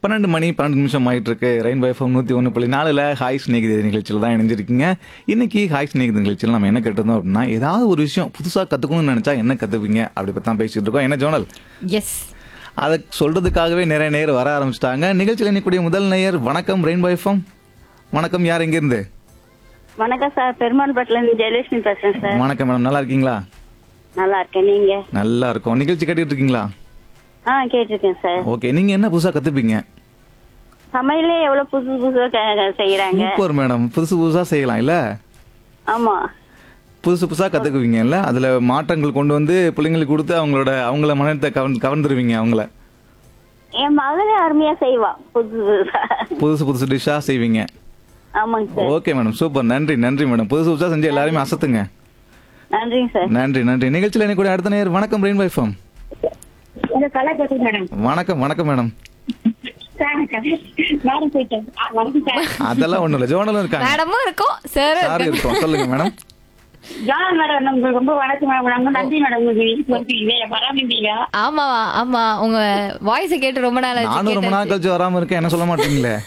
பன்னெண்டு மணி பன்னெண்டு நிமிஷம் ஆயிட்டு இருக்கு ரெயின்போ எஃப்எம் நூத்தி ஒன்று புள்ளி நாலுல ஹாய் ஸ்நேகிதி நிகழ்ச்சியில் தான் இணைஞ்சிருக்கீங்க இன்னைக்கு ஹாய் ஸ்நேகிதி நிகழ்ச்சியில் நம்ம என்ன கேட்டிருந்தோம் அப்படின்னா ஏதாவது ஒரு விஷயம் புதுசா கத்துக்கணும்னு நினைச்சா என்ன கத்துப்பீங்க அப்படி பத்தி தான் பேசிட்டு இருக்கோம் என்ன ஜோனல் எஸ் அதை சொல்றதுக்காகவே நிறைய நேர் வர ஆரம்பிச்சிட்டாங்க நிகழ்ச்சியில் இன்னைக்கூடிய முதல் நேயர் வணக்கம் ரெயின்போ எஃப்எம் வணக்கம் யார் எங்கிருந்து வணக்கம் சார் பெருமாள் பட்டில இருந்து ஜெயலட்சுமி பேசுறேன் சார் வணக்கம் மேடம் நல்லா இருக்கீங்களா நல்லா இருக்கேன் நீங்க நல்லா இருக்கும் நிகழ்ச்சி கேட்டுட்டு இருக்கீங்களா ஆ கேட்டிருக்கேன் சார் ஓகே நீங்க என்ன புதுசா கத்துப்பீங்க சமையலே எவ்வளவு புதுசு புதுசா க- செய்யறாங்க சூப்பர் மேடம் புதுசு புதுசா செய்யலாம் இல்ல ஆமா புதுசு புதுசா கத்துக்குவீங்கல்ல அதுல மாற்றங்கள் கொண்டு வந்து பிள்ளைங்களுக்கு கொடுத்து அவங்களோட அவங்கள மனத்தை கவர்ந்து கவர்ந்துருவீங்க அவங்கள என் மகளே அருமையா செய்வா புதுசு புதுசா புதுசு புதுசு டிஷ்ஷா செய்வீங்க ஆமாங்க சார் ஓகே மேடம் சூப்பர் நன்றி நன்றி மேடம் புதுசு புதுசா செஞ்சு எல்லாருமே அசத்துங்க நன்றிங்க சார் நன்றி நன்றி நிகழ்ச்சியில் எனக்கு கூட அடுத்த நேரம் வணக்கம் ரெயின் வைஃபம் இந்த கலை பேசுறேன் மேடம் வணக்கம் வணக்கம் மேடம் சார் மேடம் போயிட்டேன் ஆ, வணக்கம் சார் அதெல்லாம் ஒண்ணும் இல்ல ஜோனலும் இருக்காங்க மேடமும் இருக்கும் சார் சாரி இருக்கோம் சொல்லுங்க மேடம் ஜான் மேடம் உங்களுக்கு ரொம்ப வணக்கம் மேடம் ரொம்ப நன்றி மேடம் உங்களுக்கு வீட்டுக்கு வந்துட்டீங்க பராமரிப்பீங்க ஆமா ஆமா உங்க வாய்ஸ் கேட்டு ரொம்ப நாள் ஆச்சு நானும் ரொம்ப நாள் கேட்டாச்சு. கழிச்சு வராம இருக்கேன் என்ன சொல்ல மாட்டீங்களே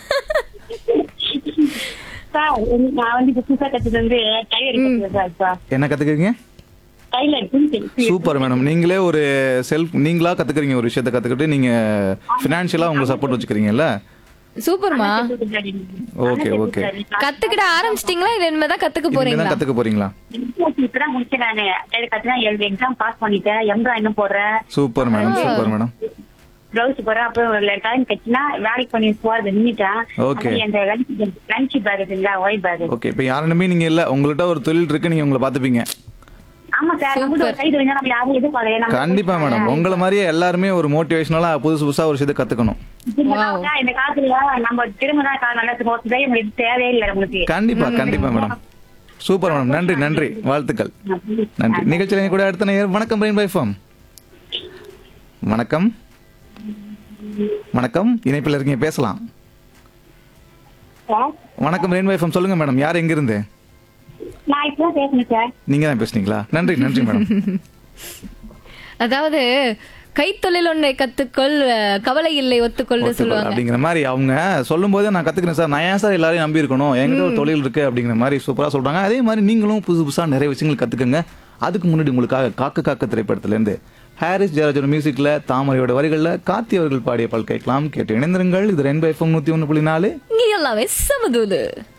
சார் வந்து நான் வந்து இப்ப புதுசா கத்துட்டு வந்து டைலர் கத்துக்கிறேன் சார் இப்ப என்ன கத்துக்கிறீங்க டைலர் துணி சூப்பர் மேடம் நீங்களே ஒரு செல்ஃப் நீங்களா கத்துக்கிறீங்க ஒரு விஷயத்தை கத்துக்கிட்டு நீங்க பினான்சியலா உங்களுக்கு சப்போர்ட் வச்சுக்கிறீங்கல்ல சூப்பர்மா ஓகே ஓகே கத்துக்கிட ஆரம்பிச்சிட்டீங்களா இல்ல இனிமேதான் கத்துக்க இனிமே போறீங்களா தான் கத்துக்க போறீங்களா இப்பதான் முடிச்சேன் நானு டைலர் கத்துனா எழுதி எக்ஸாம் பாஸ் பண்ணிட்டேன் எம்ப்ரா இன்னும் போடுறேன் super madam super madam blouse போறேன் அப்புறம் ஒரு டைம் கட்டினா வேலைக்கு பண்ணி போறது நின்னுட்டேன் Okay. அப்புறம் அந்த லஞ்ச் பேக் இருக்குங்களா ஒய் பேக் ஓகே இப்போ யாருமே நீங்க இல்ல உங்கள்ட்ட ஒரு தொழில் இருக்கு நீங்க உங்களை பாத்துப்பீங்க ஆமா சார் நம்ம ஒரு கைது வந்து நம்ம யாரும் எதிர்பார்க்கல நம்ம கண்டிப்பா மேடம் உங்களை மாதிரியே எல்லாருமே ஒரு மோட்டிவேஷனலா புதுசு புதுசா ஒரு விஷயத்தை கத்துக்கணும் இல்லைன்னா இந்த காலத்துல நம்ம திரும்ப தான் நல்லது செய்ய முடியாது தேவையில்லை நம்மளுக்கு கண்டிப்பா கண்டிப்பா மேடம் சூப்பர் மேடம் நன்றி நன்றி வாழ்த்துக்கள் நன்றி நிகழ்ச்சியில் எங்க கூட அடுத்த நேயர் வணக்கம் பிரைன் பைஃபாம் வணக்கம் வணக்கம் இணைப்பில் இருக்கீங்க பேசலாம் சார் வணக்கம் ரெயின் வைஃபம் சொல்லுங்க மேடம் யார் எங்க இருந்து நான் இப்பதான் பேசுனேன் சார் நீங்க தான் பேசுனீங்களா நன்றி நன்றி மேடம் அதாவது கைத்தொழில் ஒன்றை கத்துக்கொள் அஹ், கவலை இல்லை ஒத்துக்கொள்னு ஒத்துக்கொள் சொல்லுவாங்க அப்படிங்கிற மாதிரி அவங்க சொல்லும் போதே நான் கத்துக்கிறேன் சார் நான் ஏன் சார் எல்லாரையும் நம்பி இருக்கணும் என்கிட்ட ஒரு தொழில் இருக்கு அப்படிங்கிற மாதிரி சூப்பரா சொல்றாங்க அதே மாதிரி நீங்களும் புதுசு புதுசா நிறைய விஷயங்கள் கத்துக்கங்க அதுக்கு முன்னாடி உங்களுக்காக காக்க காக்க திரைப்படத்துல இருந்து ஹாரிஸ் ஜெயராஜோட மியூசிக்ல தாமரையோட வரிகள்ல கார்த்தி அவர்கள் பாடிய பல் கேட்கலாம் கேட்டு இணைந்திருங்கள் இது ரெண்டு எஃப்எம் நூத்தி ஒன்று புள்ளி நாலு இங்க எல்லாமே சமதூது